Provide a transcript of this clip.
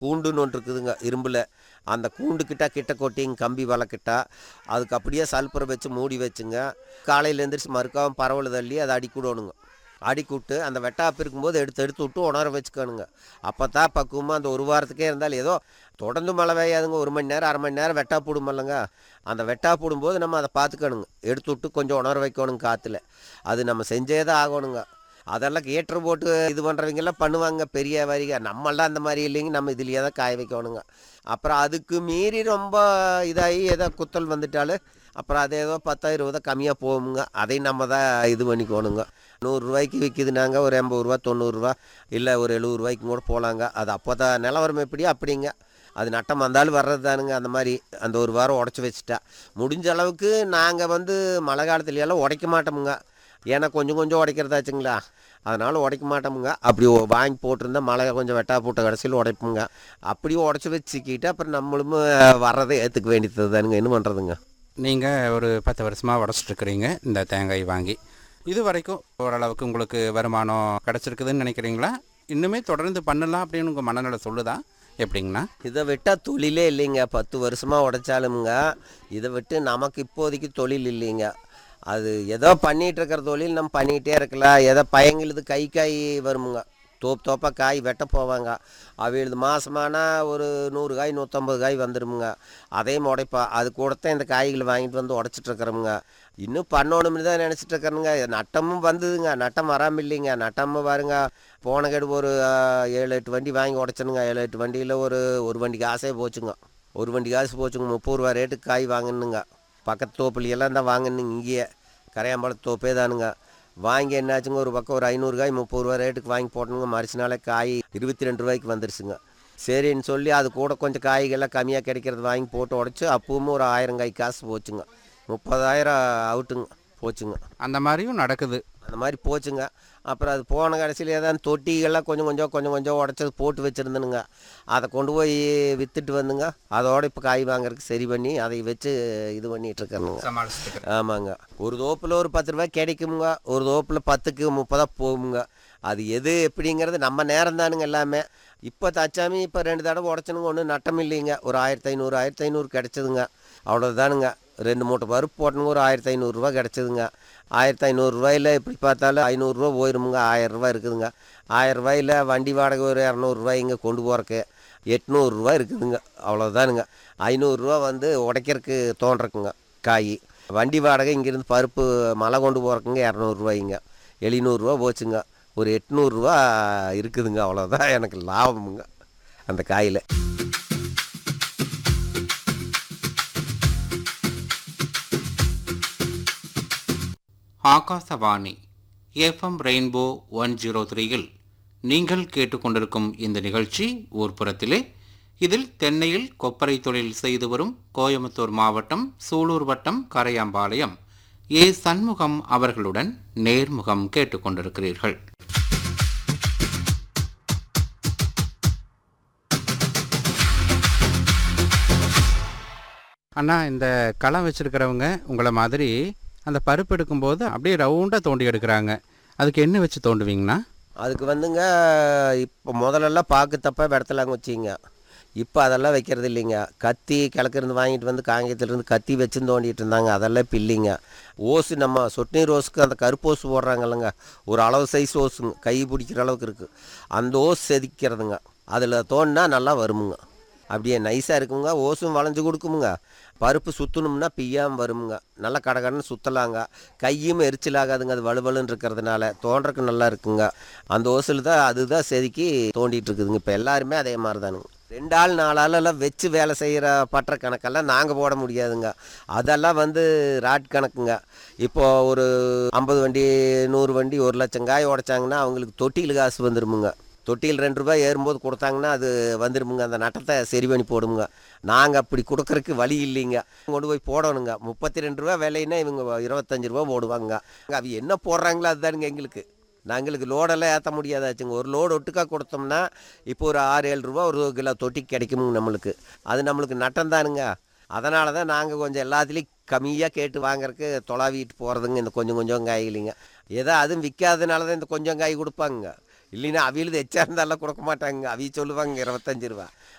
கூண்டுன்னு ஒன்று இருக்குதுங்க இரும்பில் அந்த கூண்டு கிட்ட கிட்ட கொட்டிங்க கம்பி வளக்கிட்டா அதுக்கு அப்படியே சல்பரை வச்சு மூடி வச்சுங்க காலையில் எழுந்திரிச்சு மறுக்காம பரவல் தள்ளி அதை அடிக்கூடணுங்க அடிக்கூட்டு அந்த வெட்டாப்பு இருக்கும்போது எடுத்து எடுத்து விட்டு உணர வச்சுக்கணுங்க அப்போ தான் பக்குவமாக அந்த ஒரு வாரத்துக்கே இருந்தாலும் ஏதோ தொடர்ந்து மழை பெய்யாதுங்க ஒரு மணி நேரம் அரை மணி நேரம் வெட்டா போடுமல்லங்க அந்த வெட்டா போடும்போது நம்ம அதை பார்த்துக்கணுங்க எடுத்து விட்டு கொஞ்சம் உணர வைக்கணுங்க காற்றுல அது நம்ம செஞ்சே தான் ஆகணுங்க அதெல்லாம் ஏற்று போட்டு இது பண்ணுறவங்கெல்லாம் பண்ணுவாங்க பெரிய வரிக நம்மளாம் அந்த மாதிரி இல்லைங்க நம்ம இதுலேயே தான் காய வைக்கணுங்க அப்புறம் அதுக்கு மீறி ரொம்ப இதாகி ஏதோ குத்தல் வந்துட்டாலும் அப்புறம் அது ஏதோ பத்தாயிரம் இருபதோ கம்மியாக போகுங்க அதையும் நம்ம தான் இது பண்ணிக்கணுங்க நூறுரூவாய்க்கு விற்கிதுனாங்க ஒரு எண்பது ரூபா தொண்ணூறுரூவா இல்லை ஒரு எழுபது ரூபாய்க்கு கூட போகலாங்க அது அப்போ தான் நிலவரம் எப்படியோ அப்படிங்க அது நட்டம் வந்தாலும் வர்றது தானுங்க அந்த மாதிரி அந்த ஒரு வாரம் உடச்சி வச்சுட்டா முடிஞ்ச அளவுக்கு நாங்கள் வந்து மழை காலத்துல எல்லாம் உடைக்க மாட்டோமுங்க ஏன்னா கொஞ்சம் கொஞ்சம் உடைக்கிறதாச்சுங்களா அதனால் உடைக்க மாட்டோமுங்க அப்படி ஒ- வாங்கி போட்டிருந்தா மழை கொஞ்சம் வெட்டா போட்ட கடைசியில் உடைப்புங்க அப்படியே உடச்சி வச்சுக்கிட்டு அப்புறம் நம்மளும் வர்றதை ஏற்றுக்க வேண்டியது தானுங்க என்ன பண்ணுறதுங்க நீங்கள் ஒரு பத்து வருஷமாக உடச்சிட்ருக்கிறீங்க இந்த தேங்காய் வாங்கி இது வரைக்கும் ஓரளவுக்கு உங்களுக்கு வருமானம் கிடச்சிருக்குதுன்னு நினைக்கிறீங்களா இன்னுமே தொடர்ந்து பண்ணலாம் அப்படின்னு உங்கள் மனநிலை சொல்லுதா எப்படிங்கண்ணா இதை விட்டால் தொழிலே இல்லைங்க பத்து வருஷமாக உடைச்சாலுமுங்க இதை விட்டு நமக்கு இப்போதைக்கு தொழில் இல்லைங்க அது ஏதோ பண்ணிகிட்டு இருக்கிற தொழில் நம்ம பண்ணிக்கிட்டே இருக்கலாம் ஏதோ பயங்களுது கை காய் வருமுங்க தோப்பு தோப்பாக காய் வெட்ட போவாங்க அவிழுது மாசமானா ஒரு நூறு காய் நூற்றம்பது காய் வந்துடுமுங்க அதையும் உடைப்பா அது கூடத்தான் இந்த காய்களை வாங்கிட்டு வந்து உடச்சிட்டு இருக்கிறோமுங்க இன்னும் பண்ணணும்னு தான் நினச்சிட்டு இருக்கிறேனுங்க நட்டமும் வந்ததுங்க நட்டம் வராமல் இல்லைங்க நட்டமும் பாருங்க போன கெடு ஒரு ஆஹ், ஏழு எட்டு வண்டி வாங்கி உடச்சனுங்க ஏழு எட்டு வண்டியில் ஒரு ஒரு வண்டி காசே போச்சுங்க ஒரு வண்டி காசு போச்சுங்க முப்பது ரூபா ரேட்டுக்கு காய் வாங்கணுங்க பக்கத்து தோப்புலையெல்லாம் தான் வாங்கணுங்க இங்கேயே கரையாம்பாளத்து தோப்பே தானுங்க வாங்கி என்னாச்சுங்க ஒரு பக்கம் ஒரு ஐநூறு காய் முப்பது ரூபா ரேட்டுக்கு வாங்கி போட்டணுங்க மறுச்சு நாளே காய் இருபத்தி ரெண்டு ரூபாய்க்கு வந்துருச்சுங்க சரின்னு சொல்லி அது கூட கொஞ்சம் காய்கள்லாம் கம்மியாக கிடைக்கிறது வாங்கி போட்டு உடச்சி அப்பவும் ஒரு ஆயிரம் காய் காசு போச்சுங்க முப்பதாயிரம் அவுட்டுங்க போச்சுங்க அந்த மாதிரியும் நடக்குது அந்த மாதிரி போச்சுங்க அப்புறம் அது போன கடைசியில் ஏதாவது தொட்டிகள்லாம் கொஞ்சம் கொஞ்சம் கொஞ்சம் கொஞ்சம் உடச்சது போட்டு வச்சுருந்தனுங்க அதை கொண்டு போய் விற்றுட்டு வந்துங்க அதோட இப்போ காய் வாங்குறதுக்கு சரி பண்ணி அதை வச்சு இது பண்ணிட்டு இருக்கேனுங்க சமாளிச்சுட்டு ஆமாங்க ஒரு தோப்பில் ஒரு பத்து ரூபாய் கிடைக்குமுங்க ஒரு தோப்பில் பத்துக்கு முப்பதா போகுங்க அது எது எப்படிங்கிறது நம்ம நேரம் தானுங்க எல்லாமே இப்போ தச்சாமி இப்போ ரெண்டு தடவை உடச்சனுங்க ஒன்றும் நட்டம் இல்லைங்க ஒரு ஆயிரத்தி ஐநூறு ஆயிரத்தி ஐநூறு கிடச்சிதுங்க அவ்வளோதானுங்க ரெண்டு மூட்டை பருப்பு போட்டனுங்க ஒரு ஆயிரத்தி ஐநூறுரூவா கிடச்சிதுங்க ஆயிரத்தி ஐநூறுரூவாயில் எப்படி பார்த்தாலும் ஐநூறுரூவா போயிருமுங்க ஆயிரரூவா இருக்குதுங்க ஆயிரரூவாயில் வண்டி வாடகை ஒரு இரநூறுவா இங்கே கொண்டு போகிறக்கு எட்நூறுரூவா இருக்குதுங்க அவ்வளோதானுங்க ஐநூறுரூவா வந்து உடைக்கிறதுக்கு தோன்றக்குங்க காய் வண்டி வாடகை இங்கேருந்து பருப்பு மலை கொண்டு போகிறக்குங்க இரநூறுவாய்ங்க எழுநூறுவா போச்சுங்க ஒரு எட்நூறுரூவா இருக்குதுங்க அவ்வளோதான் எனக்கு லாபமுங்க அந்த காயில் Akashvani FM rainbow one zero த்ரீயில் நீங்கள் கேட்டுக்கொண்டிருக்கும் இந்த நிகழ்ச்சி ஊர்ப்புறத்திலே இதில் தென்னையில் கொப்பரை தொழில் செய்து வரும் கோயம்புத்தூர் மாவட்டம் சூலூர் வட்டம் கரையாம்பாளையம் ஏ சண்முகம் அவர்களுடன் நேர்முகம் கேட்டுக்கொண்டிருக்கிறீர்கள் அண்ணா இந்த களம் வச்சிருக்கிறவங்க உங்களை மாதிரி அந்த பருப்பு எடுக்கும்போது அப்படியே ரவுண்டாக தோண்டி எடுக்கிறாங்க அதுக்கு என்ன வச்சு தோண்டுவீங்கண்ணா அதுக்கு வந்துங்க இப்போ முதல்லலாம் பாக்கு தப்பாக விடத்தலாங்க வச்சிங்க இப்போ அதெல்லாம் வைக்கிறது இல்லைங்க கத்தி கிழக்கிருந்து வாங்கிட்டு வந்து காங்கேயத்துலேருந்து கத்தி வச்சு தோண்டிட்டு இருந்தாங்க அதெல்லாம் இப்போ இல்லைங்க ஓசு நம்ம சொட்டு நீர் ஓஸுக்கு அந்த கருப்பு ஓசு போடுறாங்கல்லங்க ஒரு அளவு சைஸ் ஓசுங்க கை பிடிக்கிற அளவுக்கு இருக்குது அந்த ஓஸ் செதுக்கிறதுங்க அதில் தோண்டினா நல்லா வருமுங்க அப்படியே நைஸாக இருக்குங்க ஓசும் வளைஞ்சு கொடுக்குமுங்க பருப்பு சுற்றணும்னா பிய்யாமல் வருமுங்க நல்லா கடகடன்னு சுற்றலாங்க கையும் எரிச்சலாகாதுங்க அது வலுவலுன்னு இருக்கிறதுனால தோன்றக்கு நல்லா இருக்குங்க அந்த ஓசில் தான் அதுதான் செதுக்கி தோண்டிட்டு இருக்குதுங்க இப்போ எல்லாருமே அதே மாதிரி தானுங்க ரெண்டு ஆள் நாலு ஆளெல்லாம் வச்சு வேலை செய்கிற பற்ற கணக்கெல்லாம் நாங்கள் போட முடியாதுங்க அதெல்லாம் வந்து ராட் கணக்குங்க இப்போ ஒரு ஐம்பது வண்டி நூறு வண்டி ஒரு லட்சம் காய் உடைச்சாங்கன்னா அவங்களுக்கு தொட்டியில் காசு வந்துருமுங்க தொட்டியில் ரெண்டு ரூபாய் ஏறும்போது கொடுத்தாங்கன்னா அது வந்துருமுங்க அந்த நட்டத்தை சரி பண்ணி போடுமுங்க நாங்கள் அப்படி கொடுக்கறக்கு வழி இல்லைங்க கொண்டு போய் போடணுங்க முப்பத்தி ரெண்டு ரூபா விலைன்னா இவங்க இருபத்தஞ்சு ரூபா போடுவாங்க அவங்க என்ன போடுறாங்களோ அதுதானுங்க எங்களுக்கு நாங்களுக்கு லோடெல்லாம் ஏற்ற முடியாதாச்சுங்க ஒரு லோடு ஒட்டுக்கா கொடுத்தோம்னா இப்போ ஒரு ஆறு ஏழு ரூபா ஒரு கிலோ தொட்டி கிடைக்குமுங்க நம்மளுக்கு அது நம்மளுக்கு நட்டம் தானுங்க அதனால தான் நாங்கள் கொஞ்சம் எல்லாத்துலேயும் கம்மியாக கேட்டு வாங்குறதுக்கு தொலாவிட்டு போகிறதுங்க இந்த கொஞ்சம் கொஞ்சம் காய்களைங்க ஏதோ அதுவும் விற்காதனால தான் இந்த கொஞ்சம் காய் கொடுப்பாங்க இல்லைன்னா அவியலுது எச்சா இருந்தாலும் கொடுக்க மாட்டாங்க அவிய சொல்லுவாங்க இருபத்தஞ்சு ரூபா